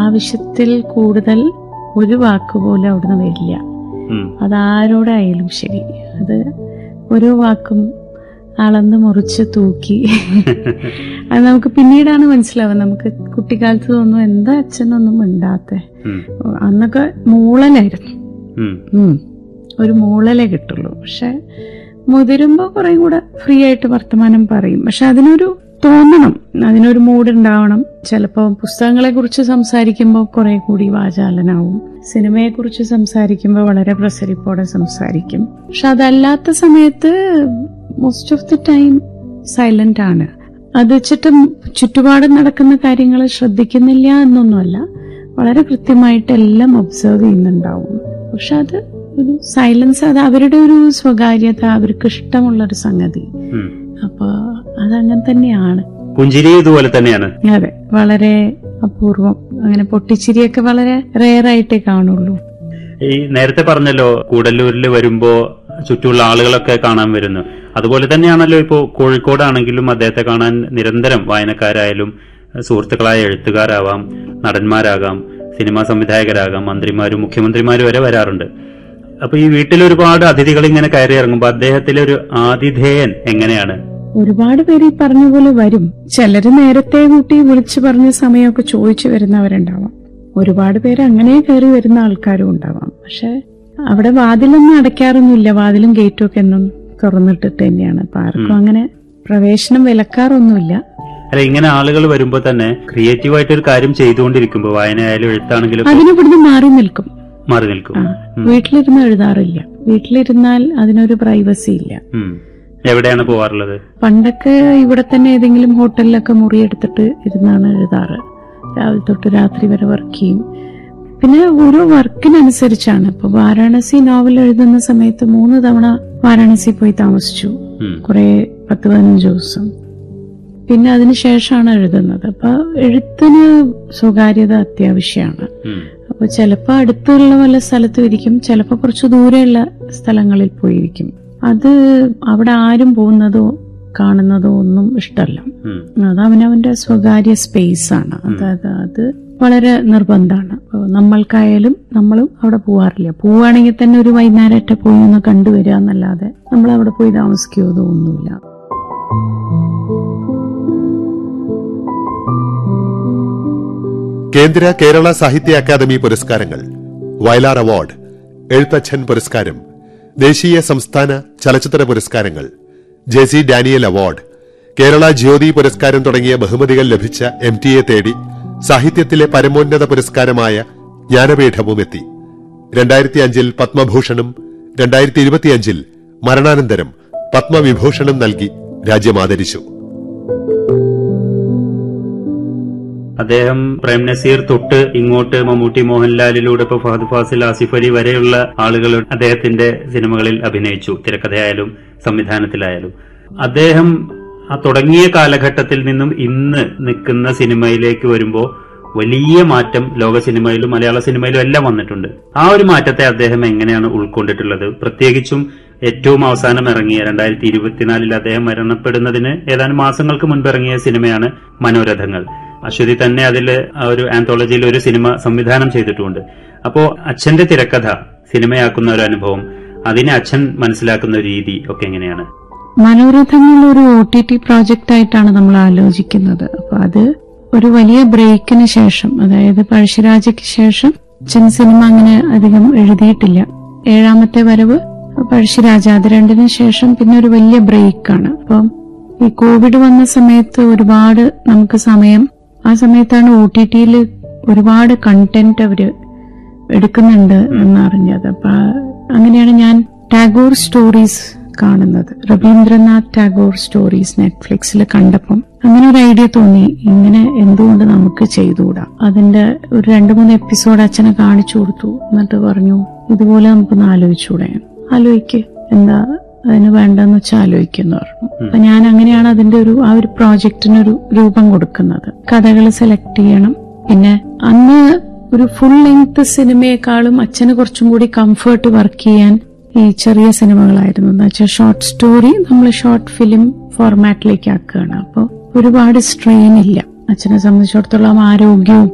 ആവശ്യത്തിൽ കൂടുതൽ ഒരു വാക്ക് പോലും അവിടുന്ന് വരില്ല ഉം. അതാരോടായാലും ശരി അത് ഓരോ വാക്കും അളന്ന് മുറിച്ച് തൂക്കി അത് നമുക്ക് പിന്നീടാണ് മനസ്സിലാവുക നമുക്ക് കുട്ടിക്കാലത്ത് തോന്നും എന്താ അച്ഛനൊന്നും മിണ്ടാത്ത ഉം. അന്നൊക്കെ മൂളലായിരുന്നു ഉം. ഉം. ഒരു മൂളലേ കിട്ടുള്ളൂ പക്ഷെ മുതിരുമ്പോ കുറെ കൂടെ ഫ്രീ ആയിട്ട് വർത്തമാനം പറയും പക്ഷെ അതിനൊരു തോന്നണം അതിനൊരു മൂഡ് ഉണ്ടാവണം ചിലപ്പോ പുസ്തകങ്ങളെ കുറിച്ച് സംസാരിക്കുമ്പോൾ കുറെ കൂടി വാചാലനാവും സിനിമയെ കുറിച്ച് സംസാരിക്കുമ്പോൾ വളരെ പ്രസരിപ്പോടെ സംസാരിക്കും പക്ഷെ അതല്ലാത്ത സമയത്ത് most of the time silent ആണ് അത് വെച്ചിട്ട് ചുറ്റുപാടും നടക്കുന്ന കാര്യങ്ങൾ ശ്രദ്ധിക്കുന്നില്ല എന്നൊന്നുമല്ല വളരെ കൃത്യമായിട്ട് എല്ലാം ഒബ്സർവ് ചെയ്യുന്നുണ്ടാവും പക്ഷെ അത് ഒരു സൈലൻസ് അത് അവരുടെ ഒരു സ്വകാര്യത അവർക്ക് ഇഷ്ടമുള്ള ഒരു സംഗതി ഉം. അപ്പൊ അതങ്ങനെ തന്നെയാണ് പുഞ്ചിരി ഇതുപോലെ തന്നെയാണ് അതെ വളരെ അപൂർവം അങ്ങനെ പൊട്ടിച്ചിരിയൊക്കെ വളരെ റെയർ ആയിട്ടേ കാണുള്ളൂ ഈ നേരത്തെ പറഞ്ഞല്ലോ കൂടല്ലൂരിൽ വരുമ്പോ ചുറ്റുമുള്ള ആളുകളൊക്കെ കാണാൻ വരുന്നു അതുപോലെ തന്നെയാണല്ലോ ഇപ്പോ കോഴിക്കോടാണെങ്കിലും അദ്ദേഹത്തെ കാണാൻ നിരന്തരം വായനക്കാരായാലും സുഹൃത്തുക്കളായ എഴുത്തുകാരാവാം നടന്മാരാകാം സിനിമാ സംവിധായകരാകാം മന്ത്രിമാരും മുഖ്യമന്ത്രിമാരും വരെ വരാറുണ്ട് അപ്പൊ ഈ വീട്ടിൽ ഒരുപാട് അതിഥികൾ ഇങ്ങനെ കയറി ഇറങ്ങുമ്പോ അദ്ദേഹത്തിലെ ഒരു ആതിഥേയൻ എങ്ങനെയാണ് ഒരുപാട് പേര് ഈ പറഞ്ഞ പോലെ വരും ചിലര് നേരത്തെ കൂട്ടി വിളിച്ചു പറഞ്ഞ സമയമൊക്കെ ചോദിച്ചു വരുന്നവരുണ്ടാവാം ഒരുപാട് പേര് അങ്ങനെ കയറി വരുന്ന ആൾക്കാരും ഉണ്ടാവാം പക്ഷെ അവിടെ വാതിലൊന്നും അടയ്ക്കാറൊന്നുമില്ല വാതിലും ഗേറ്റും ഒക്കെ എന്നും തുറന്നിട്ടിട്ട് തന്നെയാണ് അപ്പൊ ആർക്കും അങ്ങനെ പ്രവേശനം വിലക്കാറൊന്നുമില്ല അല്ല ഇങ്ങനെ ആളുകൾ വരുമ്പോ തന്നെ ക്രിയേറ്റീവായിട്ട് ഒരു കാര്യം ചെയ്തുകൊണ്ടിരിക്കുമ്പോ വായനയായാലും എഴുത്താണെങ്കിലും അതിന് ഇവിടുന്ന് മാറി നിൽക്കും മാറി നിൽക്കും ആ വീട്ടിലിരുന്ന് എഴുതാറില്ല വീട്ടിലിരുന്നാൽ അതിനൊരു പ്രൈവസി ഇല്ല ഉം. എവിടെയാണ് പോവാറുള്ളത് പണ്ടൊക്കെ ഇവിടെ തന്നെ ഏതെങ്കിലും ഹോട്ടലിലൊക്കെ മുറിയെടുത്തിട്ട് ഇരുന്നാണ് എഴുതാറ് രാവിലെ തൊട്ട് രാത്രി വരെ വർക്ക് ചെയ്യും പിന്നെ ഓരോ വർക്കിനനുസരിച്ചാണ് ഇപ്പൊ വാരാണസി നോവൽ എഴുതുന്ന സമയത്ത് മൂന്ന് തവണ വാരാണസി പോയി താമസിച്ചു ഉം. കുറെ പത്ത് പതിനഞ്ച് ദിവസം പിന്നെ അതിനുശേഷമാണ് എഴുതുന്നത് അപ്പൊ എഴുത്തിന് സ്വകാര്യത അത്യാവശ്യമാണ് ഉം. അപ്പൊ ചിലപ്പോ അടുത്തുള്ള വല്ല സ്ഥലത്തും ഇരിക്കും ചിലപ്പോ കുറച്ച് ദൂരെയുള്ള സ്ഥലങ്ങളിൽ പോയിരിക്കും അത് അവിടെ ആരും പോകുന്നതോ കാണുന്നതോ ഒന്നും ഇഷ്ടമല്ല ഉം. അത് അവനവന്റെ സ്വകാര്യ സ്പേസ് ആണ് അതായത് അത് വളരെ നിർബന്ധമാണ് അപ്പൊ നമ്മൾക്കായാലും നമ്മളും അവിടെ പോവാറില്ല പോവുകയാണെങ്കിൽ തന്നെ ഒരു വൈകുന്നേരമായിട്ട് പോയി ഒന്ന് കണ്ടുവരിക എന്നല്ലാതെ നമ്മൾ അവിടെ പോയി താമസിക്കുകയോ ഒന്നുമില്ല കേന്ദ്ര കേരള സാഹിത്യ അക്കാദമി പുരസ്കാരങ്ങൾ വയലാർ അവാർഡ് എഴുത്തച്ഛൻ പുരസ്കാരം ദേശീയ സംസ്ഥാന ചലച്ചിത്ര പുരസ്കാരങ്ങൾ J C Daniel award Kerala Jyothi പുരസ്കാരം തുടങ്ങിയ ബഹുമതികൾ ലഭിച്ച എം ടിയെ തേടി സാഹിത്യത്തിലെ പരമോന്നത പുരസ്കാരമായ ജ്ഞാനപീഠവും എത്തി രണ്ടായിരത്തി അഞ്ചിൽ പത്മഭൂഷണും രണ്ടായിരത്തി ഇരുപത്തിയഞ്ചിൽ മരണാനന്തരം പത്മവിഭൂഷണും നൽകി രാജ്യം ആദരിച്ചു അദ്ദേഹം പ്രേം നസീർ തൊട്ട് ഇങ്ങോട്ട് മമ്മൂട്ടി മോഹൻലാലിലൂടെ ഇപ്പൊ ഫഹദ് ഫാസിൽ ആസിഫ് അലി വരെയുള്ള ആളുകൾ അദ്ദേഹത്തിന്റെ സിനിമകളിൽ അഭിനയിച്ചു തിരക്കഥയായാലും സംവിധാനത്തിലായാലും അദ്ദേഹം ആ തുടങ്ങിയ കാലഘട്ടത്തിൽ നിന്നും ഇന്ന് നിൽക്കുന്ന സിനിമയിലേക്ക് വരുമ്പോ വലിയ മാറ്റം ലോക സിനിമയിലും മലയാള സിനിമയിലും എല്ലാം വന്നിട്ടുണ്ട് ആ ഒരു മാറ്റത്തെ അദ്ദേഹം എങ്ങനെയാണ് ഉൾക്കൊണ്ടിട്ടുള്ളത് പ്രത്യേകിച്ചും ഏറ്റവും അവസാനം ഇറങ്ങിയ രണ്ടായിരത്തി ഇരുപത്തിനാലിൽ അദ്ദേഹം മരണപ്പെടുന്നതിന് ഏതാനും മാസങ്ങൾക്ക് മുൻപ് ഇറങ്ങിയ സിനിമയാണ് മനോരഥങ്ങൾ അശ്വതി തന്നെ അതിൽ ആ ഒരു ആന്തോളജിയിൽ ഒരു സിനിമ സംവിധാനം ചെയ്തിട്ടുമുണ്ട് അപ്പോ അച്ഛന്റെ തിരക്കഥ സിനിമയാക്കുന്ന ഒരു അനുഭവം അതിനെ അച്ഛൻ മനസ്സിലാക്കുന്ന ഒരു രീതി ഒക്കെ എങ്ങനെയാണ് മനോരഥങ്ങൾ ഒരു ഒ ടി ടി പ്രോജക്റ്റ് ആയിട്ടാണ് നമ്മൾ ആലോചിക്കുന്നത് അപ്പൊ അത് ഒരു വലിയ ബ്രേക്കിന് ശേഷം അതായത് പഴശ്ശിരാജയ്ക്ക് ശേഷം അച്ഛൻ സിനിമ അങ്ങനെ അധികം എഴുതിയിട്ടില്ല ഏഴാമത്തെ വരവ് പഴശ്ശിരാജ അത് രണ്ടിന് ശേഷം പിന്നെ ഒരു വലിയ ബ്രേക്കാണ് അപ്പം ഈ കോവിഡ് വന്ന സമയത്ത് ഒരുപാട് നമുക്ക് സമയം ആ സമയത്താണ് ഒ ടി ടിയിൽ ഒരുപാട് കണ്ടന്റ് അവര് എടുക്കുന്നുണ്ട് എന്നറിഞ്ഞത് അപ്പൊ അങ്ങനെയാണ് ഞാൻ ടാഗോർ സ്റ്റോറീസ് കാണുന്നത് രവീന്ദ്രനാഥ് ടാഗോർ സ്റ്റോറീസ് നെറ്റ്ഫ്ലിക്സിൽ കണ്ടപ്പം അങ്ങനെ ഒരു ഐഡിയ തോന്നി ഇങ്ങനെ എന്തുകൊണ്ട് നമുക്ക് ചെയ്തുകൂടാ അതിന്റെ ഒരു രണ്ടു മൂന്ന് എപ്പിസോഡ് അച്ഛനെ കാണിച്ചു കൊടുത്തു എന്നിട്ട് പറഞ്ഞു ഇതുപോലെ നമുക്കൊന്ന് ആലോചിച്ചൂടെ ആലോചിക്ക് എന്താ അതിന് വേണ്ടെന്ന് വെച്ചാൽ ആലോചിക്കുന്നു പറഞ്ഞു അപ്പൊ ഞാൻ അങ്ങനെയാണ് അതിന്റെ ഒരു ആ ഒരു പ്രോജക്റ്റിനൊരു രൂപം കൊടുക്കുന്നത് കഥകൾ സെലക്ട് ചെയ്യണം പിന്നെ അന്ന് ഒരു ഫുൾ ലെങ്ത് സിനിമയെക്കാളും അച്ഛന് കുറച്ചും കൂടി കംഫർട്ട് വർക്ക് ചെയ്യാൻ ഈ ചെറിയ സിനിമകളായിരുന്നു എന്ന് വെച്ചാൽ ഷോർട്ട് സ്റ്റോറി നമ്മൾ ഷോർട്ട് ഫിലിം ഫോർമാറ്റിലേക്ക് ആക്കുകയാണ് അപ്പോൾ ഒരുപാട് സ്ട്രെയിൻ ഇല്ല അച്ഛനെ സംബന്ധിച്ചിടത്തോളം ആരോഗ്യവും